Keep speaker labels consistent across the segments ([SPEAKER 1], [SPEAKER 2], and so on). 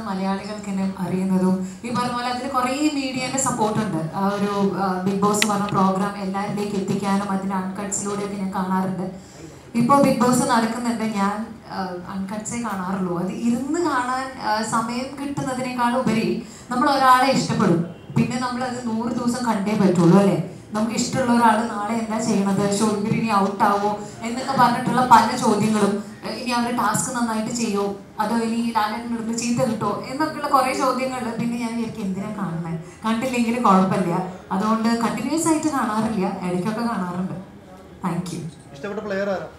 [SPEAKER 1] മലയാളികൾക്ക് എന്നെ അറിയുന്നതും ഈ പറഞ്ഞ പോലെ അതിന് കുറേ മീഡിയന്റെ സപ്പോർട്ട് ഉണ്ട് ആ ഒരു ബിഗ് ബോസ് പറഞ്ഞ പ്രോഗ്രാം എല്ലാവരിലേക്ക് എത്തിക്കാനും അതിന്റെ അൺകട്ട്സിലൂടെയൊക്കെ ഞാൻ കാണാറുണ്ട് ഇപ്പോൾ ബിഗ് ബോസ് നടക്കുന്നുണ്ട് ഞാൻ അൺകട്ട്സേ കാണാറുള്ളൂ അത് ഇരുന്ന് കാണാൻ ആ, സമയം കിട്ടുന്നതിനേക്കാൾ ഉപരി നമ്മൾ ഒരാളെ ഇഷ്ടപ്പെടും പിന്നെ നമ്മൾ അത് നൂറ് ദിവസം കണ്ടേ പറ്റുള്ളൂ അല്ലേ നമുക്ക് ഇഷ്ടമുള്ള ഒരാൾ നാളെ എന്താ ചെയ്യണത് ഷോയ്ക്ക് ഇനി ഔട്ട് ആവോ എന്നൊക്കെ പറഞ്ഞിട്ടുള്ള പല ചോദ്യങ്ങളും ഏഹ് ഇനി അവർ ടാസ്ക് നന്നായിട്ട് ചെയ്യോ അതോ ഇനി ലാലേട്ടനെടുത്ത് ചീത്ത കിട്ടോ എന്നൊക്കെയുള്ള കുറേ ചോദ്യങ്ങൾ പിന്നെ ഞാൻ വിചാരിക്കും എന്തിനാ കാണുന്നത് കണ്ടില്ലെങ്കിൽ കുഴപ്പമില്ല അതുകൊണ്ട് കണ്ടിന്യൂസ് ആയിട്ട് കാണാറില്ല ഇടയ്ക്കൊക്കെ കാണാറുണ്ട് താങ്ക് യു
[SPEAKER 2] ഇഷ്ടപ്പെട്ട പ്ലെയർ ആരാ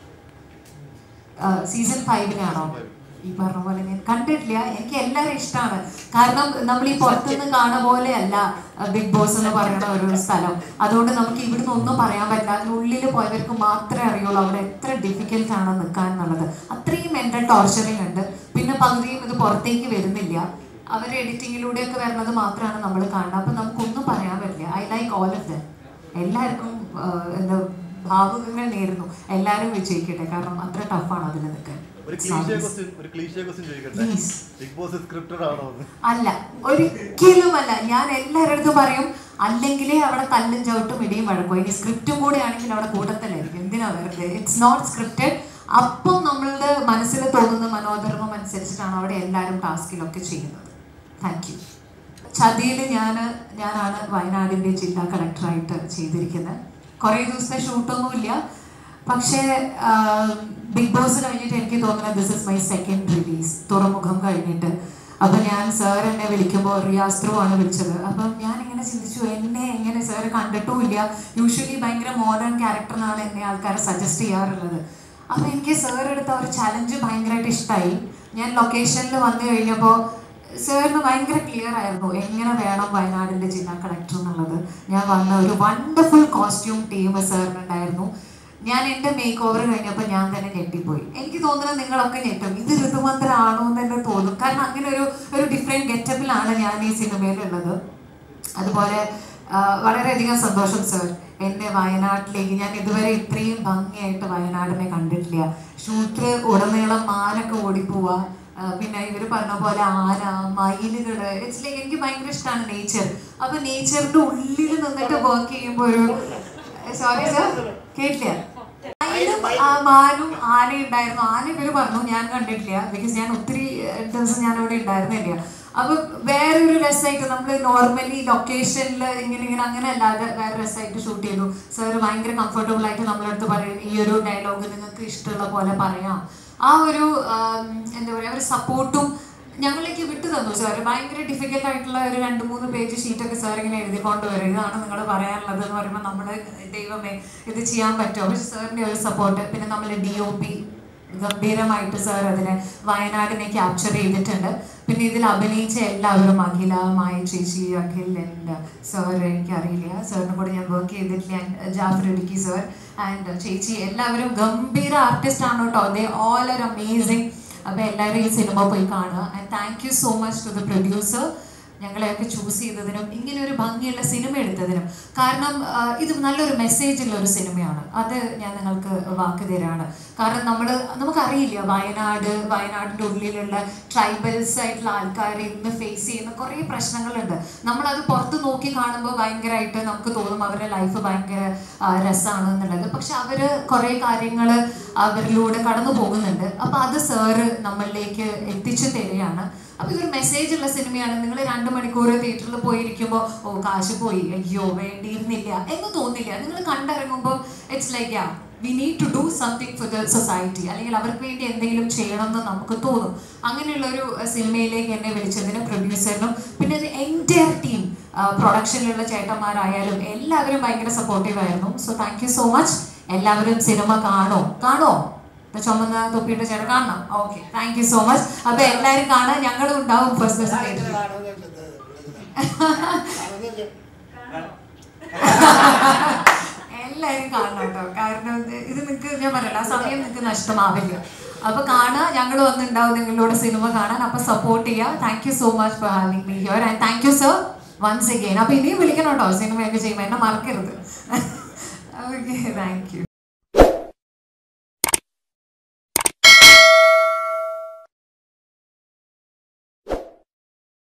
[SPEAKER 1] സീസൺ ഫൈവിലാണോ ഈ പറഞ്ഞ പോലെ ഞാൻ കണ്ടിട്ടില്ല എനിക്ക് എല്ലാവരും ഇഷ്ടമാണ് കാരണം നമ്മൾ ഈ പുറത്തുനിന്ന് കാണുന്ന പോലെയല്ല ബിഗ് ബോസ് എന്ന് പറയുന്ന ഒരു സ്ഥലം അതുകൊണ്ട് നമുക്ക് ഇവിടുന്ന് ഒന്നും പറയാൻ പറ്റില്ല അതിനുള്ളിൽ പോയവർക്ക് മാത്രമേ അറിയുള്ളൂ അവിടെ എത്ര ഡിഫിക്കൽട്ട് ആണ് നിൽക്കാൻ എന്നുള്ളത് അത്രയും മെന്റൽ ടോർച്ചറിങ് ഉണ്ട് പിന്നെ പകുതിയും ഇത് പുറത്തേക്ക് വരുന്നില്ല അവർ എഡിറ്റിങ്ങിലൂടെയൊക്കെ വരുന്നത് മാത്രമാണ് നമ്മൾ കാണുന്നത് അപ്പം നമുക്കൊന്നും പറയാൻ പറ്റില്ല I like all of them എല്ലാവർക്കും ആഹ്, എന്താ ഭാവുകങ്ങൾ നേരുന്നു എല്ലാവരും വിജയിക്കട്ടെ കാരണം അത്ര ടഫാണ് അതിൽ നിൽക്കാൻ
[SPEAKER 2] ഒരു ക്ലീശേ ക്വസ്റ്റ്യൻ ഒരു ക്ലീശേ ക്വസ്റ്റ്യൻ ചോദിക്കട്ടെ
[SPEAKER 1] Please.
[SPEAKER 2] ബിഗ് ബോസ് സ്ക്രിപ്റ്റഡ് ആണോ എന്ന്
[SPEAKER 1] അല്ല ഒരിക്കലും അല്ല ഞാൻ എല്ലാവരുടെ അടുത്തും പറയും അല്ലെങ്കിലേ അവിടെ തല്ലും ചവിട്ടും ഇടിയും വഴക്കും ഇനി സ്ക്രിപ്റ്റും കൂടെ ആണെങ്കിൽ അവിടെ കൂട്ടത്തിലായിരിക്കും എന്തിനാ വെറുതെ ഇറ്റ്സ് നോട്ട് സ്ക്രിപ്റ്റഡ് അപ്പം നമ്മളുടെ മനസ്സിൽ തോന്നുന്ന മനോധർമ്മം അനുസരിച്ചിട്ടാണ് അവിടെ എല്ലാവരും ടാസ്കിലൊക്കെ ചെയ്യുന്നത് താങ്ക് യു ചതിയിൽ ഞാൻ ഞാനാണ് വയനാടിൻ്റെ ജില്ലാ കളക്ടറായിട്ട് ചെയ്തിരിക്കുന്നത് കുറേ ദിവസത്തെ ഷൂട്ടൊന്നുമില്ല പക്ഷേ ബിഗ് ബോസ് കഴിഞ്ഞിട്ട് എനിക്ക് തോന്നുന്നത് this is my second release Thuramukham കഴിഞ്ഞിട്ട് അപ്പം ഞാൻ സാർ എന്നെ വിളിക്കുമ്പോൾ റിയാസ് ത്രൂ ആണ് വിളിച്ചത് അപ്പം ഞാൻ ഇങ്ങനെ ചിന്തിച്ചു എന്നെ എങ്ങനെ സാർ കണ്ടിട്ടുമില്ല യൂഷ്വലി ഭയങ്കര മോഡേൺ ക്യാരക്ടറിനാണ് എന്നെ ആൾക്കാർ സജസ്റ്റ് ചെയ്യാറുള്ളത് അപ്പം എനിക്ക് സാർ എടുത്ത ഒരു ചലഞ്ച് ഭയങ്കരമായിട്ട് ഇഷ്ടമായി ഞാൻ ലൊക്കേഷനിൽ വന്നു കഴിഞ്ഞപ്പോൾ സാറിന് ഭയങ്കര ക്ലിയർ ആയിരുന്നു എങ്ങനെ വേണം വയനാടിൻ്റെ ജില്ലാ കളക്ടർ എന്നുള്ളത് ഞാൻ വന്ന ഒരു വണ്ടർഫുൾ കോസ്റ്റ്യൂം ടീം സാറിനുണ്ടായിരുന്നു ഞാൻ എൻ്റെ മേക്ക് ഓവർ കഴിഞ്ഞപ്പോൾ ഞാൻ തന്നെ ഞെട്ടിപ്പോയി എനിക്ക് തോന്നുന്നത് നിങ്ങളൊക്കെ ഞെട്ടും ഇത് ഋതുമന്ത്രം ആണോ എന്ന് തന്നെ തോന്നും കാരണം അങ്ങനെ ഒരു ഒരു ഡിഫറെൻറ്റ് ഗെറ്റപ്പിലാണ് ഞാൻ ഈ സിനിമയിലുള്ളത് അതുപോലെ ആ, വളരെയധികം സന്തോഷം സർ എന്നെ വയനാട്ടിലേക്ക് ഞാൻ ഇതുവരെ ഇത്രയും ഭംഗിയായിട്ട് വയനാടിനെ കണ്ടിട്ടില്ല ഷൂട്ട് ഉടനീളം മാനൊക്കെ ഓടിപ്പോവാ ആ, പിന്നെ ഇവർ പറഞ്ഞ പോലെ ആന മയിലുകൾ ഇറ്റ്സ് ലൈക്ക് എനിക്ക് ഭയങ്കര ഇഷ്ടമാണ് നേച്ചർ അപ്പൊ നേച്ചറിന്റെ ഉള്ളിൽ നിന്നിട്ട് വർക്ക് ചെയ്യുമ്പോൾ ഒരു സോറി സർ കേട്ടില്ല മയിലും ആ, മാനും ആനയും ഉണ്ടായിരുന്നു ആന ഇവര് പറഞ്ഞു ഞാൻ കണ്ടിട്ടില്ല ബിക്കോസ് ഞാൻ ഒത്തിരി ഏഹ്, ദിവസം ഞാൻ അവിടെ ഉണ്ടായിരുന്നില്ല അപ്പൊ വേറൊരു രസമായിട്ട് നമ്മൾ നോർമലി ലൊക്കേഷനിൽ ഇങ്ങനെ ഇങ്ങനെ അങ്ങനെ അല്ലാതെ വേറെ രസമായിട്ട് ഷൂട്ട് ചെയ്തു സാർ ഭയങ്കര കംഫർട്ടബിൾ ആയിട്ട് നമ്മളടുത്ത് പറയും ഈ ഒരു ഡയലോഗ് നിങ്ങൾക്ക് ഇഷ്ടമുള്ള പോലെ പറയാം ആ ഒരു ആം, എന്താ പറയുക ഒരു സപ്പോർട്ടും ഞങ്ങളിലേക്ക് വിട്ടു തന്നു സാർ ഭയങ്കര ഡിഫിക്കൽട്ട് ആയിട്ടുള്ള ഒരു രണ്ട് മൂന്ന് പേജ് ഷീറ്റൊക്കെ സാർ ഇങ്ങനെ എഴുതിക്കൊണ്ട് വരും ഇതാണ് നിങ്ങൾ പറയാനുള്ളത് എന്ന് പറയുമ്പോൾ നമ്മൾ ദൈവമേ ഇത് ചെയ്യാൻ പറ്റുമോ പക്ഷെ സാറിൻ്റെ ഒരു സപ്പോർട്ട് പിന്നെ നമ്മൾ ഡി ഒ പി ഗംഭീരമായിട്ട് സാർ അതിനെ വയനാടിനെ ക്യാപ്ചർ ചെയ്തിട്ടുണ്ട് പിന്നെ ഇതിൽ അഭിനയിച്ച എല്ലാവരും അഖില മായ ചേച്ചി അഖിൽ ആൻഡ് സാർ എനിക്കറിയില്ല സാറിന് കൂടെ ഞാൻ വർക്ക് ചെയ്തിട്ടില്ല and Jaffar Idukki sir and ചേച്ചി എല്ലാവരും ഗംഭീര ആർട്ടിസ്റ്റ് ആണ് കേട്ടോ ദേ ഓൾ ആർ അമേസിങ് അപ്പോൾ എല്ലാവരും ഈ സിനിമ പോയി കാണുക and thank you so much to the producer ഞങ്ങളെയൊക്കെ ചൂസ് ചെയ്തതിനും ഇങ്ങനെ ഒരു ഭംഗിയുള്ള സിനിമ എടുത്തതിനും കാരണം ആ, ഇത് നല്ലൊരു മെസ്സേജ് ഉള്ള ഒരു സിനിമയാണ് അത് ഞാൻ നിങ്ങൾക്ക് വാക്ക് തരാണ് കാരണം നമ്മൾ നമുക്കറിയില്ല വയനാട് വയനാടിൻ്റെ ഉള്ളിലുള്ള ട്രൈബൽസ് ആയിട്ടുള്ള ആൾക്കാർ ഇന്ന് ഫേസ് ചെയ്യുന്ന കുറേ പ്രശ്നങ്ങളുണ്ട് നമ്മളത് പുറത്ത് നോക്കി കാണുമ്പോൾ ഭയങ്കരമായിട്ട് നമുക്ക് തോന്നും അവരുടെ ലൈഫ് ഭയങ്കര രസമാണ് എന്നുള്ളത് പക്ഷെ അവർ കുറേ കാര്യങ്ങൾ അവരിലൂടെ കടന്നു പോകുന്നുണ്ട് അപ്പോൾ അത് സാറ് നമ്മളിലേക്ക് എത്തിച്ചു തരികയാണ് അപ്പൊ ഇതൊരു മെസ്സേജ് ഉള്ള സിനിമയാണ് നിങ്ങൾ രണ്ട് മണിക്കൂർ തിയേറ്ററിൽ പോയിരിക്കുമ്പോൾ ഓ കാശ് പോയി അയ്യോ വേണ്ടിയിരുന്നില്ല എന്ന് തോന്നില്ല നിങ്ങൾ കണ്ടിറങ്ങുമ്പോൾ it's like yeah we need to do something for the society അല്ലെങ്കിൽ അവർക്ക് വേണ്ടി എന്തെങ്കിലും ചെയ്യണം എന്ന് നമുക്ക് തോന്നും അങ്ങനെയുള്ള ഒരു സിനിമയിലേക്ക് എന്നെ വിളിച്ചതിന് പ്രൊഡ്യൂസറിനും പിന്നെ ഇത് എൻറ്റയർ ടീം പ്രൊഡക്ഷനിലുള്ള ചേട്ടന്മാരായാലും എല്ലാവരും ഭയങ്കര സപ്പോർട്ടീവ് ആയിരുന്നു so thank you so much എല്ലാവരും സിനിമ കാണോ കാണോ ദാ ചുമന്ന തൊപ്പിയുടെ ചേട്ടൻ കാണണം okay thank you so much അപ്പൊ എല്ലാവരും കാണാൻ ഞങ്ങളും ഉണ്ടാവും ഫസ്റ്റ് ദിവസം തിയേറ്ററിൽ എല്ലാവരും കാണണം കേട്ടോ കാരണം ഇത് ഇത് നിങ്ങൾക്ക് ഞാൻ പറയല ആ സമയം നിങ്ങൾക്ക് നഷ്ടമാവില്ല അപ്പൊ കാണുക ഞങ്ങൾ വന്നിട്ടുണ്ടാവും നിങ്ങളുടെ സിനിമ കാണാൻ അപ്പൊ സപ്പോർട്ട് ചെയ്യുക thank you so much for having me here and thank you sir once again അപ്പൊ ഇനിയും വിളിക്കണം കേട്ടോ സിനിമയൊക്കെ ചെയ്യുമ്പോൾ എന്നെ മറക്കരുത് ഓക്കെ താങ്ക് യു